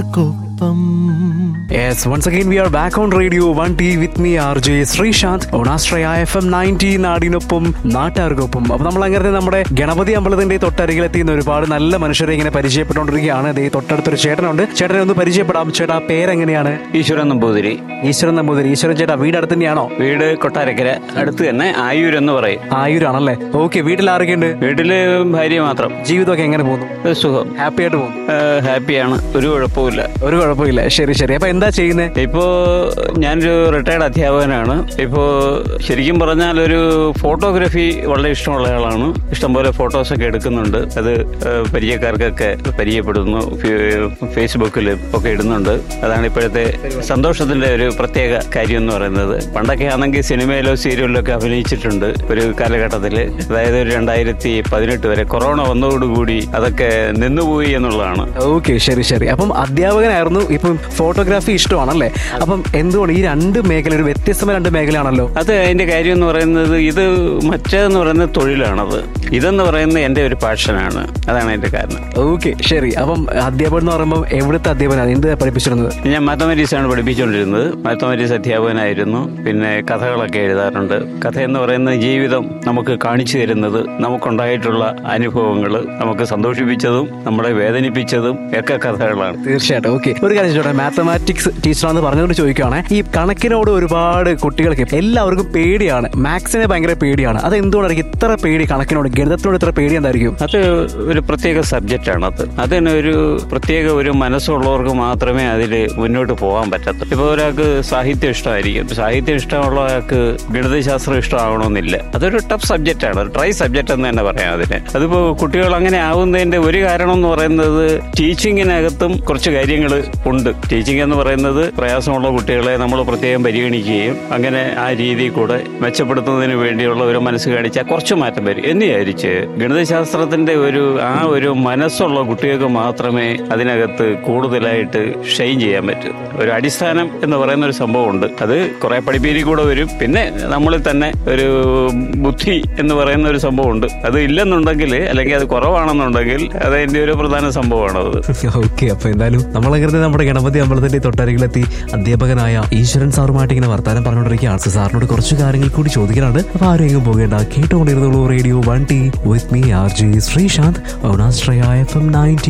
Koppam Yes, once again we are back on radio 1T with me RJ Sreesanth ഓണാശ്രയ F M ninety നാടിനൊപ്പം നാട്ടുകാർക്കൊപ്പം അപ്പൊ നമ്മൾ അങ്ങനെ നമ്മുടെ ഗണപതി അമ്പലത്തിന്റെ തൊട്ടരികിലെത്തിയുന്ന ഒരുപാട് നല്ല മനുഷ്യരെ ഇങ്ങനെ പരിചയപ്പെട്ടുകൊണ്ടിരിക്കുകയാണ് ദേ തൊട്ടടുത്തൊരു ചേട്ടനുണ്ട് ചേട്ടനെ ഒന്ന് പരിചയപ്പെടാം ചേട്ടാ പേരെങ്ങനെയാണ് ഈശ്വരൻ നമ്പൂതിരി ഈശ്വരൻ നമ്പൂതിരി ഈശ്വരൻ ചേട്ടാ വീട് അടുത്ത് തന്നെയാണോ വീട് കൊട്ടാരക്കര അടുത്ത് തന്നെ ആയൂർ എന്ന് പറയും ആയൂരാണല്ലേ ഓക്കെ വീട്ടിൽ ആരൊക്കെയുണ്ട് വീട്ടില് ഭാര്യ മാത്രം ജീവിതമൊക്കെ എങ്ങനെ പോകുന്നു ഒരു സുഖം ഹാപ്പി ആയിട്ട് പോകുന്നു ഏഹ് ഹാപ്പിയാണ് ഒരു കുഴപ്പമില്ല ഒരു കുഴപ്പമില്ല ശരി ശരി അപ്പൊ എന്താ ചെയ്യുന്നത് ഇപ്പോ ഞാനൊരു റിട്ടയർഡ് അധ്യാപകനാണ് ഇപ്പോ ശരിക്കും പറഞ്ഞാൽ ഒരു ഫോട്ടോഗ്രാഫി വളരെ ഇഷ്ടമുള്ള ആളാണ് ഇഷ്ടംപോലെ ഫോട്ടോസ് ഒക്കെ എടുക്കുന്നുണ്ട് അത് ഏഹ് പരിചയക്കാർക്കൊക്കെ പരിചയപ്പെടുന്നു ഫേ- ഫേസ്ബുക്കിൽ ഒക്കെ ഇടുന്നുണ്ട് അതാണ് ഇപ്പോഴത്തെ സന്തോഷത്തിന്റെ ഒരു പ്രത്യേക കാര്യം എന്ന് പറയുന്നത് പണ്ടൊക്കെ ആണെങ്കിൽ സിനിമയിലോ സീരിയലിലോ ഒക്കെ അഭിനയിച്ചിട്ടുണ്ട് ഒരു കാലഘട്ടത്തിൽ അതായത് ഒരു രണ്ടായിരത്തി പതിനെട്ട് വരെ കൊറോണ വന്നതോടുകൂടി അതൊക്കെ നിന്നുപോയി എന്നുള്ളതാണ് ഓക്കെ ശരി ശരി അപ്പം അധ്യാപകനായിരുന്നു ഇപ്പം ഫോട്ടോഗ്രാഫി ഇഷ്ടമാണല്ലേ അപ്പം എന്തുകൊണ്ട് ഈ രണ്ട് മേഖല ഒരു വ്യത്യസ്തമായ രണ്ട് മേഖലയാണല്ലോ അത് അതിന്റെ കാര്യം എന്ന് പറയുന്നത് ഇത് മറ്റേതെന്ന് പറയുന്നത് തൊഴിലാണത് ഇതെന്ന് പറയുന്നത് എന്റെ ഒരു പാഷനാണ് അതാണ് അതിന്റെ കാരണം ഓക്കെ ശരി അപ്പം അധ്യാപകൻ എന്ന് പറയുമ്പോൾ എവിടുത്തെ അധ്യാപകനാണ് എന്ത് പഠിപ്പിച്ചിരുന്നത് ഞാൻ മാത്തമാറ്റിക്സ് ആണ് പഠിപ്പിച്ചുകൊണ്ടിരുന്നത് മാത്തമാറ്റിക്സ് അധ്യാപകനായിരുന്നു പിന്നെ കഥകളൊക്കെ എഴുതാറുണ്ട് കഥ എന്ന് പറയുന്നത് ജീവിതം നമുക്ക് കാണിച്ചു തരുന്നത് നമുക്കുണ്ടായിട്ടുള്ള അനുഭവങ്ങൾ നമുക്ക് സന്തോഷിപ്പിച്ചതും നമ്മളെ വേദനിപ്പിച്ചതും ഒക്കെ കഥകളാണ് തീർച്ചയായിട്ടും ഓക്കെ ഒരു കാര്യം ചോട്ടെ മാത്തമാറ്റിക്സ് ടീച്ചറാണെന്ന് പറഞ്ഞുകൊണ്ട് ചോദിക്കുകയാണ് ഈ കണക്കിനോട് ഒരുപാട് കുട്ടികൾക്ക് എല്ലാവർക്കും പേടിയാണ് മാത്സിനെ ഭയങ്കര പേടിയാണ് അത് എന്തുകൊണ്ടായിരിക്കും ഇത്ര പേടി കണക്കിനോട് ഗണിതത്തിനോട് ഇത്ര പേടി എന്തായിരിക്കും അത് ഒരു പ്രത്യേക സബ്ജക്റ്റാണ് അത് അതിന് ഒരു പ്രത്യേക ഒരു മനസ്സുള്ളവർക്ക് മാത്രമേ അതിൽ മുന്നോട്ട് പോകാൻ പറ്റത്തു ഇപ്പോൾ ഒരാൾക്ക് സാഹിത്യം ഇഷ്ടമായിരിക്കും സാഹിത്യം ഇഷ്ടമുള്ള ഒരാൾക്ക് ഗണിതശാസ്ത്രം ഇഷ്ടമാവണമെന്നില്ല അതൊരു ടഫ് സബ്ജക്റ്റാണ് ഒരു ട്രൈ സബ്ജക്റ്റ് എന്ന് തന്നെ പറയാം അതിന് അതിപ്പോൾ കുട്ടികൾ അങ്ങനെ ആവുന്നതിന്റെ ഒരു കാരണം എന്ന് പറയുന്നത് ടീച്ചിങ്ങിനകത്തും കുറച്ച് കാര്യങ്ങൾ ഉണ്ട് ടീച്ചിങ് എന്ന് പറയുന്നത് പ്രയാസമുള്ള കുട്ടികളെ നമ്മൾ പ്രത്യേകം പരിഗണിക്കുകയും അങ്ങനെ ആ രീതിയിൽ കൂടെ മെച്ചപ്പെടുത്തുന്നതിന് വേണ്ടിയുള്ള ഒരു മനസ്സ് കാണിച്ചാൽ കുറച്ച് മാറ്റം വരും എന്ന് വിചാരിച്ച് ഗണിതശാസ്ത്രത്തിന്റെ ഒരു ആ ഒരു മനസ്സുള്ള കുട്ടികൾക്ക് മാത്രമേ അതിനകത്ത് കൂടുതലായിട്ട് ഷൈൻ ചെയ്യാൻ പറ്റൂ ഒരു അടിസ്ഥാനം എന്ന് പറയുന്ന ഒരു സംഭവമുണ്ട് അത് കുറെ പഠിപ്പീരി കൂടെ വരും പിന്നെ നമ്മളിൽ തന്നെ ഒരു ബുദ്ധി എന്ന് പറയുന്ന ഒരു സംഭവമുണ്ട് അത് ഇല്ലെന്നുണ്ടെങ്കിൽ അല്ലെങ്കിൽ അത് കുറവാണെന്നുണ്ടെങ്കിൽ അത് അതിന്റെ ഒരു പ്രധാന സംഭവമാണ് അത് ഓക്കെ അപ്പൊ എന്തായാലും നമ്മളങ്ങനെ നമ്മുടെ ഗണപതി അമ്പലത്തിന്റെ തൊട്ടരികിലെത്തി അധ്യാപകനായ ഈശ്വരൻ സാറുമായിട്ട് ഇങ്ങനെ വർത്താനം പറഞ്ഞുകൊണ്ടിരിക്കുകയാണ് സാറിനോട് കുറച്ച് കാര്യങ്ങൾ കൂടി ചോദിക്കാനുണ്ട് അപ്പൊ ആരും എങ്ങും പോകേണ്ട കേട്ടുകൊണ്ടിരുന്നുള്ളൂ radio one T with me R J Sreesanth ഓണാസ്ട്രയ എഫ് എം നയൻറ്റി